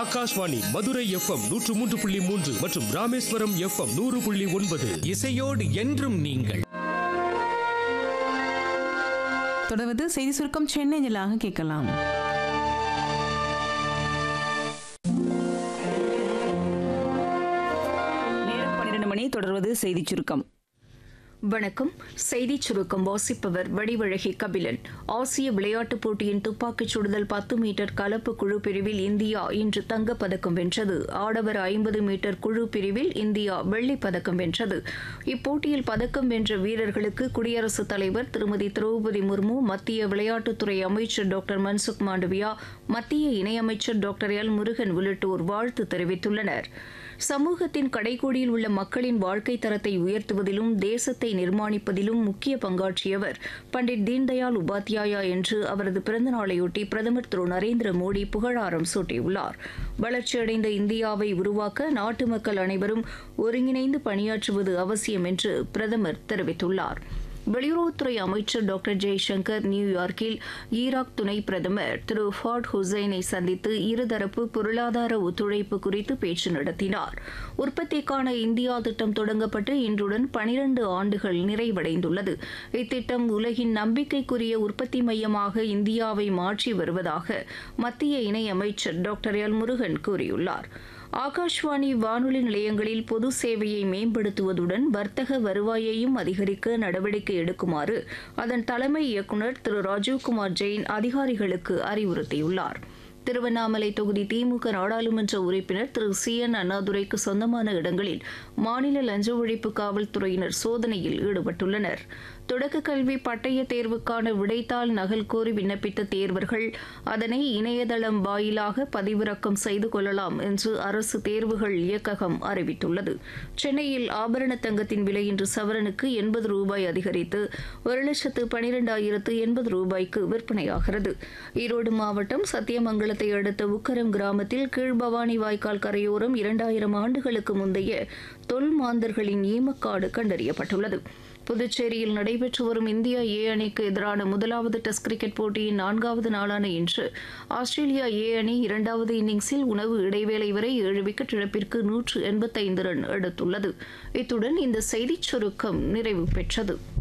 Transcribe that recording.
Akashvani Madurai FM நூற்று மூன்று புள்ளி மூன்று மற்றும் ராமேஸ்வரம் எஃப்எம் நூறு புள்ளி ஒன்பது இசையோடு என்றும் நீங்கள் தொடர்வது செய்தி சுருக்கம் சென்னை நிலாக கேட்கலாம் நேரம் பன்னிரண்டு மணி தொடர்வது செய்திச் சுருக்கம் வணக்கம் செய்திச் சுருக்கம் வாசிப்பவர் வடிவழகி கபிலன் ஆசிய விளையாட்டுப் போட்டியின் துப்பாக்கிச் சுடுதல் பத்து மீட்டர் கலப்பு குழு பிரிவில் இந்தியா இன்று தங்கப் பதக்கம் வென்றது ஆடவர் ஐம்பது மீட்டர் குழு பிரிவில் இந்தியா வெள்ளிப் பதக்கம் வென்றது இப்போட்டியில் பதக்கம் வென்ற வீரர்களுக்கு குடியரசுத் தலைவர் திருமதி திரௌபதி முர்மு மத்திய விளையாட்டுத்துறை அமைச்சர் டாக்டர் மன்சுக் மாண்டவியா மத்திய இணையமைச்சர் டாக்டர் எல் முருகன் உள்ளிட்டோர் வாழ்த்து தெரிவித்துள்ளனர் சமூகத்தின் கடைக்கோடியில் உள்ள மக்களின் வாழ்க்கை தரத்தை உயர்த்துவதிலும் தேசத்தை நிர்மாணிப்பதிலும் முக்கிய பங்காற்றியவர் பண்டிட் தீன்தயாள் உபாத்யாயா என்று அவரது பிறந்த நாளையொட்டி பிரதமர் திரு நரேந்திர மோடி புகழாரம் சூட்டியுள்ளார் வளர்ச்சியடைந்த இந்தியாவை உருவாக்க நாட்டு மக்கள் அனைவரும் ஒருங்கிணைந்து பணியாற்றுவது அவசியம் என்று பிரதமர் தெரிவித்துள்ளார் வெளியுறவுத்துறை அமைச்சர் டாக்டர் ஜெய்சங்கர் நியூயார்க்கில் ஈராக் துணை பிரதமர் திரு ஃபாட் ஹுசைனை சந்தித்து இருதரப்பு பொருளாதார ஒத்துழைப்பு குறித்து பேச்சு நடத்தினார் உற்பத்திக்கான இந்தியா திட்டம் தொடங்கப்பட்டு இன்றுடன் பனிரண்டு ஆண்டுகள் நிறைவடைந்துள்ளது இத்திட்டம் உலகின் நம்பிக்கைக்குரிய உற்பத்தி மையமாக இந்தியாவை மாற்றி வருவதாக மத்திய இணையமைச்சர் டாக்டர் எல் முருகன் கூறியுள்ளார் ஆகாஷ்வாணி வானொலி நிலையங்களில் பொது சேவையை மேம்படுத்துவதுடன் வர்த்தக வருவாயையும் அதிகரிக்க நடவடிக்கை எடுக்குமாறு அதன் தலைமை இயக்குநர் திரு ராஜீவ்குமார் ஜெயின் அதிகாரிகளுக்கு அறிவுறுத்தியுள்ளார் திருவண்ணாமலை தொகுதி திமுக நாடாளுமன்ற உறுப்பினர் திரு சி என் அண்ணாதுரைக்கு சொந்தமான இடங்களில் மாநில லஞ்ச ஒழிப்பு காவல்துறையினர் சோதனையில் ஈடுபட்டுள்ளனர் தொடக்க கல்வி பட்டய தேர்வுக்கான விடைத்தாள் நகல் கோரி விண்ணப்பித்த தேர்வர்கள் அதனை இணையதளம் வாயிலாக பதிவிறக்கம் செய்து கொள்ளலாம் என்று அரசு தேர்வுகள் இயக்ககம் அறிவித்துள்ளது சென்னையில் ஆபரண தங்கத்தின் விலை இன்று சவரனுக்கு எண்பது ரூபாய் அதிகரித்து ஒரு லட்சத்து பனிரெண்டாயிரத்து எண்பது ரூபாய்க்கு விற்பனையாகிறது ஈரோடு மாவட்டம் சத்தியமங்கலத்தை அடுத்த உக்கரம் கிராமத்தில் கீழ்பவானி வாய்க்கால் கரையோரம் இரண்டாயிரம் ஆண்டுகளுக்கு முந்தைய தொல் மாந்தர்களின் ஈமக்காடு கண்டறியப்பட்டுள்ளது புதுச்சேரியில் நடைபெற்று வரும் இந்தியா ஏ அணிக்கு எதிரான முதலாவது டெஸ்ட் கிரிக்கெட் போட்டியின் நான்காவது நாளான இன்று ஆஸ்திரேலியா ஏ அணி இரண்டாவது இன்னிங்ஸில் உணவு இடைவேளை வரை ஏழு விக்கெட் இழப்பிற்கு நூற்று எண்பத்தைந்து ரன் எடுத்துள்ளது இத்துடன் இந்த செய்திச் சுருக்கம் நிறைவு பெற்றது